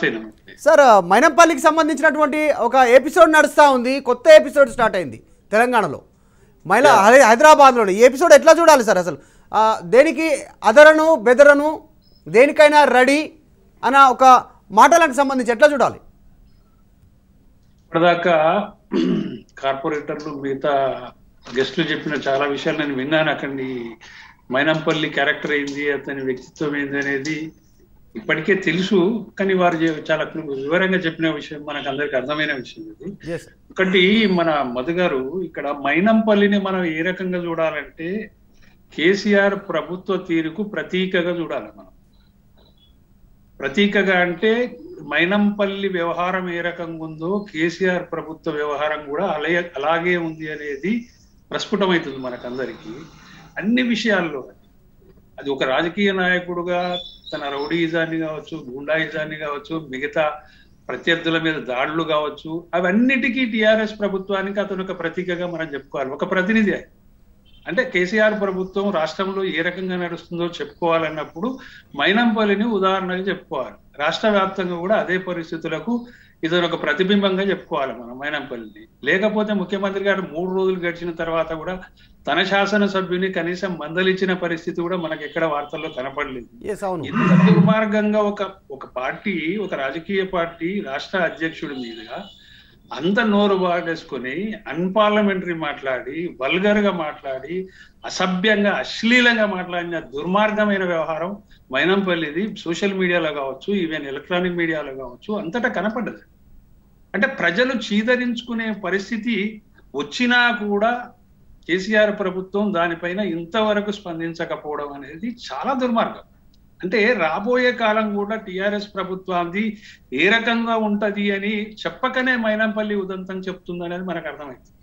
Sir మైనంపల్లికి సంబంధించినటువంటి ఒక episode నడుస్తూ ఉంది కొత్త ఎపిసోడ్ స్టార్ట్ అయింది తెలంగాణలో మైలా హై- హైదరాబాద్లో ఈ ఎపిసోడ్ ఎట్లా చూడాలి సార్ అసలు ఆ, దేనికి అదరను బెదరను దేనికైనా రెడీ అన్న ఒక మాటలకు సంబంధించి ఎట్లా చూడాలి ఇప్పటిదాకా కార్పొరేటర్లు మిగతా గెస్టులు చెప్పిన చాలా విషయాలు నేను విన్నాను అక్కడి మైనంపల్లి క్యారెక్టర్ ఏంది అతని వ్యక్తిత్వం ఏంది అనేది ఇప్పటికే తెలుసు కానీ వారు చె- చాలా వివరంగా చెప్పిన విషయం మనకు అందరికి అర్థమైన విషయం ఇది ఎస్ ఒకటి మన మధు గారు ఇక్కడ మైనంపల్లిని మనం ఏ రకంగా చూడాలంటే కేసీఆర్ ప్రభుత్వ తీరుకు ప్రతీకగా చూడాలి మనం ప్రతీకగా అంటే మైనంపల్లి వ్యవహారం ఏ రకంగా ఉందో కేసీఆర్ ప్రభుత్వ వ్యవహారం కూడా అలయ అలాగే ఉంది అనేది ప్రస్ఫుటమవుతుంది మనకందరికీ అన్ని విషయాల్లో అది ఒక రాజకీయ నాయకుడుగా తన రౌడీయిజాన్ని కావచ్చు గుండాయిజాన్ని కావచ్చు మిగతా ప్రత్యర్థుల మీద దాడులు కావచ్చు అవన్నిటికీ టిఆర్ఎస్ ప్రభుత్వానికి అతను ఒక ప్రతీకగా మనం చెప్పుకోవాలి ఒక ప్రతినిధి ఆయన. అంటే కేసీఆర్ ప్రభుత్వం రాష్ట్రంలో ఏ రకంగా నడుస్తుందో చెప్పుకోవాలన్నప్పుడు మైనంపల్లిని ఉదాహరణగా చెప్పుకోవాలి రాష్ట్ర వ్యాప్తంగా కూడా అదే పరిస్థితులకు ఇతను ఒక ప్రతిబింబంగా చెప్పుకోవాలి మనం మైనంపల్లిని లేకపోతే ముఖ్యమంత్రి గారు మూడు రోజులు గడిచిన తర్వాత కూడా తన శాసనసభ్యుని కనీసం మందలించిన పరిస్థితి కూడా మనకి ఎక్కడ వార్తల్లో కనపడలేదు ఎస్ అవును ఇంత దుర్మార్గంగా ఒక ఒక పార్టీ ఒక రాజకీయ పార్టీ రాష్ట్ర అధ్యక్షుడి మీదుగా అంత నోరు బాగేసుకొని అన్పార్లమెంటరీ మాట్లాడి వల్గర్ గా మాట్లాడి అసభ్యంగా అశ్లీలంగా మాట్లాడిన దుర్మార్గమైన వ్యవహారం మైనంపల్లిది సోషల్ మీడియాలో కావచ్చు ఈవెన్ ఎలక్ట్రానిక్ మీడియాలో కావచ్చు అంతటా కనపడ్డది అంటే ప్రజలు చీదరించుకునే పరిస్థితి వచ్చినా కూడా కేసీఆర్ ప్రభుత్వం దానిపైన ఇంతవరకు స్పందించకపోవడం అనేది చాలా దుర్మార్గం అంటే రాబోయే కాలం కూడా టిఆర్ఎస్ ప్రభుత్వాన్ని ఏ రకంగా ఉంటది అని చెప్పకనే మైనంపల్లి ఉదంతం చెప్తుంది అనేది మనకు అర్థమైంది